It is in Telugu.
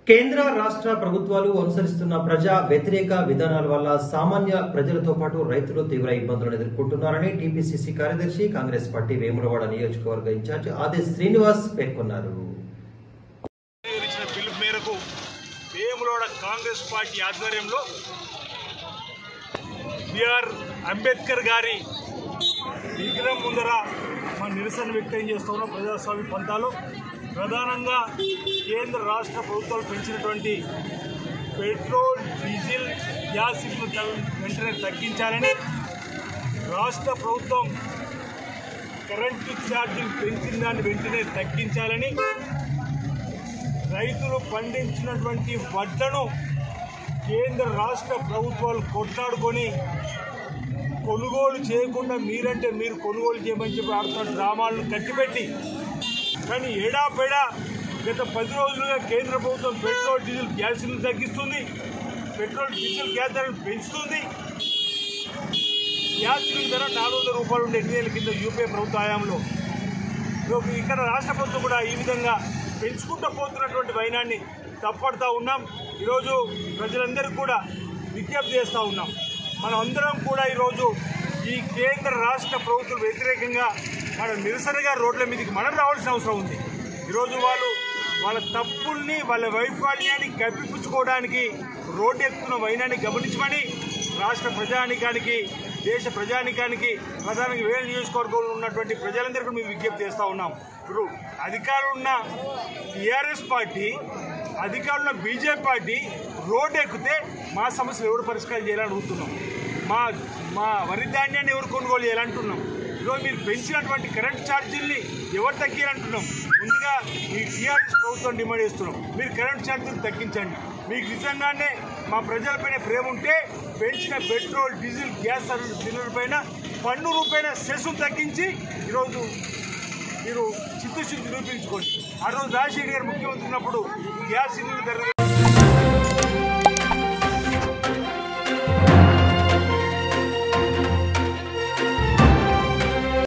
కేంద్ర రాష్ట్ర ప్రభుత్వాలు అనుసరిస్తున్న ప్రజా వ్యతిరేక విధానాల వల్ల సామాన్య ప్రజలతో పాటు రైతులు తీవ్ర ఇబ్బందులను ఎదుర్కొంటున్నారని టీపీసీసీ కార్యదర్శి కాంగ్రెస్ పార్టీ వేములవాడ నియోజకవర్గ ఇన్ఛార్జ్ ఆది శ్రీనివాస్ పేర్కొన్నారు ఇచ్చిన పిలుపు మేరకు వేములోడ కాంగ్రెస్ పార్టీ ఆధ్వర్యంలో బిఆర్ అంబేద్కర్ గారి విగ్రహం ముందర మన నిరసన వ్యక్తం చేస్తున్న ప్రజాస్వామ్య పంతాలు ప్రధానంగా కేంద్ర రాష్ట్ర ప్రభుత్వాలు పెంచినటువంటి పెట్రోల్ డీజిల్ గ్యాస్ ను వెంటనే తగ్గించాలని రాష్ట్ర ప్రభుత్వం కరెంటు ఛార్జీలు పెంచిన దాన్ని వెంటనే తగ్గించాలని రైతులు పండించినటువంటి వడ్లను కేంద్ర రాష్ట్ర ప్రభుత్వాలు కొట్లాడుకొని కొనుగోలు చేయకుండా మీరంటే మీరు కొనుగోలు చేయమని చెప్పి ఆడుతున్న డ్రామాలను కట్టిపెట్టి కానీ ఏడాపెడా గత పది రోజులుగా కేంద్ర ప్రభుత్వం పెట్రోల్ డీజిల్ గ్యాస్ను తగ్గిస్తుంది పెట్రోల్ డీజిల్ గ్యాస్ ధరలు పెంచుతుంది గ్యాస్ సిలిండర్ ధర నాలుగు వందల రూపాయలు ఉండే ఎన్ని నెలల కింద యూపీఏ ప్రభుత్వ హయాంలో సో ఇక్కడ రాష్ట్ర ప్రభుత్వం కూడా ఈ విధంగా పెంచుకుంటూ పోతున్నటువంటి వైనాన్ని తప్పడుతూ ఉన్నాం ఈరోజు ప్రజలందరికీ కూడా విజ్ఞప్తి చేస్తూ ఉన్నాం మనం అందరం కూడా ఈరోజు ఈ కేంద్ర రాష్ట్ర ప్రభుత్వం వ్యతిరేకంగా మనం నిరసనగా రోడ్ల మీదకి మనం రావాల్సిన అవసరం ఉంది ఈరోజు వాళ్ళు వాళ్ళ తప్పుల్ని వాళ్ళ వైఫల్యాన్ని కప్పిపుచ్చుకోవడానికి రోడ్డు ఎక్కుతున్న వైనాన్ని గమనించమని రాష్ట్ర ప్రజానికానికి దేశ ప్రజానికానికి ప్రధానంగా వేల నియోజకవర్గంలో ఉన్నటువంటి ప్రజలందరికీ మేము విజ్ఞప్తి చేస్తూ ఉన్నాం ఇప్పుడు అధికారులు ఉన్న టీఆర్ఎస్ పార్టీ అధికారులు ఉన్న బీజేపీ పార్టీ రోడ్డు ఎక్కితే మా సమస్యలు ఎవరు పరిష్కారం చేయాలని అడుగుతున్నాం మా మా వరి ధాన్యాన్ని ఎవరు కొనుగోలు చేయాలంటున్నాం ఈరోజు మీరు పెంచినటువంటి కరెంట్ ఛార్జీల్ని ఎవరు తగ్గియాలంటున్నాం ముందుగా ఈ టీఆర్ఎస్ ప్రభుత్వం డిమాండ్ చేస్తున్నాం మీరు కరెంట్ ఛార్జీలు తగ్గించండి మీకు నిజంగానే మా ప్రజలపైన ప్రేమ ఉంటే పెంచిన పెట్రోల్ డీజిల్ గ్యాస్ సిలిండర్ పైన పన్ను రూపాయల సెస్సు తగ్గించి ఈరోజు మీరు చిత్తశుద్ధి నిరూపించుకోండి ఆ రోజు రాజశేఖర్ గారు ముఖ్యమంత్రి ఉన్నప్పుడు గ్యాస్ సిలిండర్ ధర